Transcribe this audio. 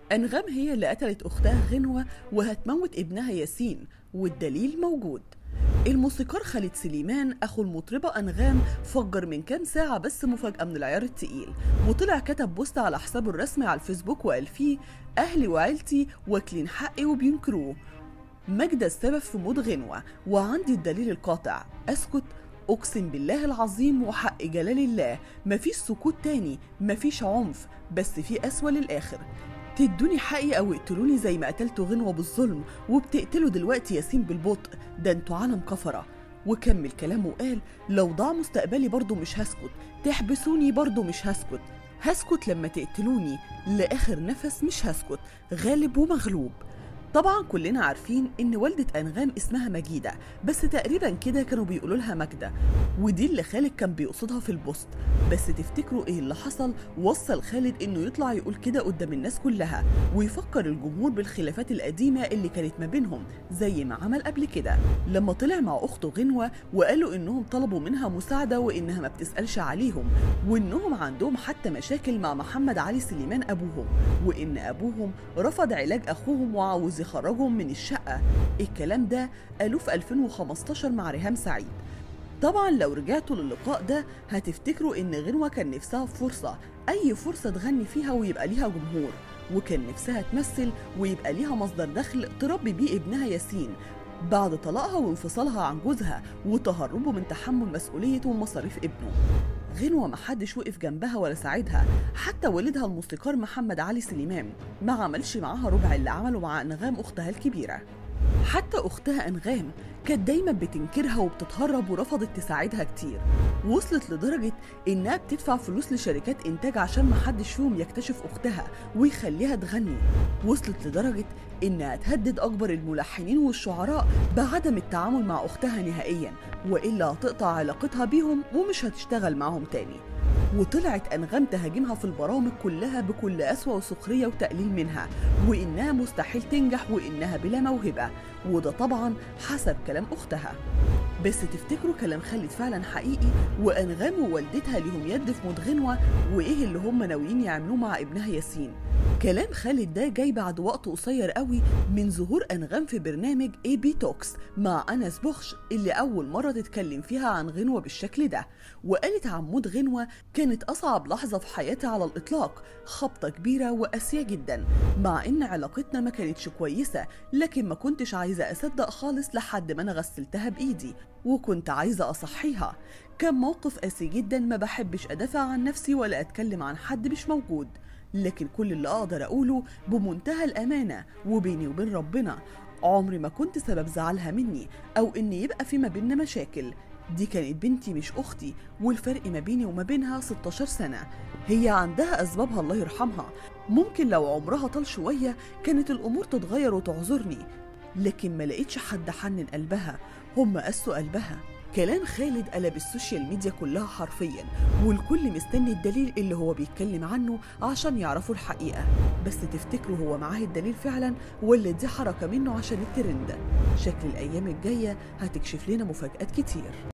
أنغام هي اللي قتلت أختها غنوة وهتموت ابنها ياسين والدليل موجود الموسيقار خالد سليمان أخو المطربة أنغام فجر من كام ساعة بس مفاجأة من العيار التقيل وطلع كتب بوست على حسابه الرسمي على الفيسبوك وقال فيه أهلي وعيلتي واكلين حقي وبينكروه ماجدة السبب في موت غنوة وعندي الدليل القاطع أسكت أقسم بالله العظيم وحق جلال الله مفيش سكوت تاني مفيش عنف بس في أسوأ للآخر تدوني حقي أو اقتلوني زي ما قتلتوا غنوة بالظلم وبتقتلوا دلوقتي ياسين بالبطء ده انتوا عالم كفرة وكمل كلامه وقال لو ضاع مستقبلي برضه مش هسكت تحبسوني برضه مش هسكت هسكت لما تقتلوني لآخر نفس مش هسكت غالب ومغلوب طبعا كلنا عارفين ان والدة انغام اسمها مجيدة بس تقريبا كده كانوا بيقولوا لها ماجدة ودي اللي خالد كان بيقصدها في البوست بس تفتكروا ايه اللي حصل وصل خالد انه يطلع يقول كده قدام الناس كلها ويفكر الجمهور بالخلافات القديمة اللي كانت ما بينهم زي ما عمل قبل كده لما طلع مع اخته غنوة وقالوا انهم طلبوا منها مساعدة وانها ما بتسألش عليهم وانهم عندهم حتى مشاكل مع محمد علي سليمان ابوهم وان ابوهم رفض علاج اخوهم وعاوز يخرجهم من الشقة الكلام ده قالوه في 2015 مع ريهام سعيد طبعا لو رجعتوا للقاء ده هتفتكروا ان غنوة كان نفسها في فرصة اي فرصة تغني فيها ويبقى ليها جمهور وكان نفسها تمثل ويبقى ليها مصدر دخل تربي بيه ابنها ياسين بعد طلاقها وانفصالها عن جوزها وتهربه من تحمل مسؤولية ومصاريف ابنه غنوة محدش وقف جنبها ولا ساعدها حتى والدها الموسيقار محمد علي سليمان ما عملش معاها ربع اللي عمله مع أنغام أختها الكبيرة حتى أختها أنغام كانت دايما بتنكرها وبتتهرب ورفضت تساعدها كتير وصلت لدرجة إنها بتدفع فلوس لشركات إنتاج عشان محدش فيهم يكتشف أختها ويخليها تغني وصلت لدرجة إنها تهدد أكبر الملحنين والشعراء بعدم التعامل مع أختها نهائيا وإلا هتقطع علاقتها بيهم ومش هتشتغل معهم تاني وطلعت أنغام تهاجمها في البرامج كلها بكل أسوأ وسخرية وتقليل منها وإنها مستحيل تنجح وإنها بلا موهبة وده طبعا حسب كلام أختها بس تفتكروا كلام خالد فعلا حقيقي وأنغام ووالدتها ليهم يد في موت غنوة وإيه اللي هم ناويين يعملوه مع ابنها ياسين كلام خالد ده جاي بعد وقت قصير قوي من ظهور أنغام في برنامج اي بي توكس مع أنس بخش اللي أول مرة تتكلم فيها عن غنوة بالشكل ده وقالت عن موت غنوة كانت أصعب لحظة في حياتي على الإطلاق خبطة كبيرة وقاسية جدا مع إن علاقتنا ما كانتش كويسة لكن ما كنتش عايزة أصدق خالص لحد ما أنا غسلتها بإيدي وكنت عايزة أصحيها كان موقف قاسي جدا ما بحبش أدافع عن نفسي ولا أتكلم عن حد مش موجود لكن كل اللي أقدر أقوله بمنتهى الأمانة وبيني وبين ربنا عمري ما كنت سبب زعلها مني أو إن يبقى في ما بيننا مشاكل دي كانت بنتي مش أختي والفرق ما بيني وما بينها 16 سنة هي عندها أسبابها الله يرحمها ممكن لو عمرها طال شوية كانت الأمور تتغير وتعذرني لكن ما لقيتش حد حنن قلبها هم قسوا قلبها كلام خالد قلب السوشيال ميديا كلها حرفيا والكل مستني الدليل اللي هو بيتكلم عنه عشان يعرفوا الحقيقة بس تفتكروا هو معاه الدليل فعلا ولا دي حركة منه عشان الترند شكل الأيام الجاية هتكشف لنا مفاجآت كتير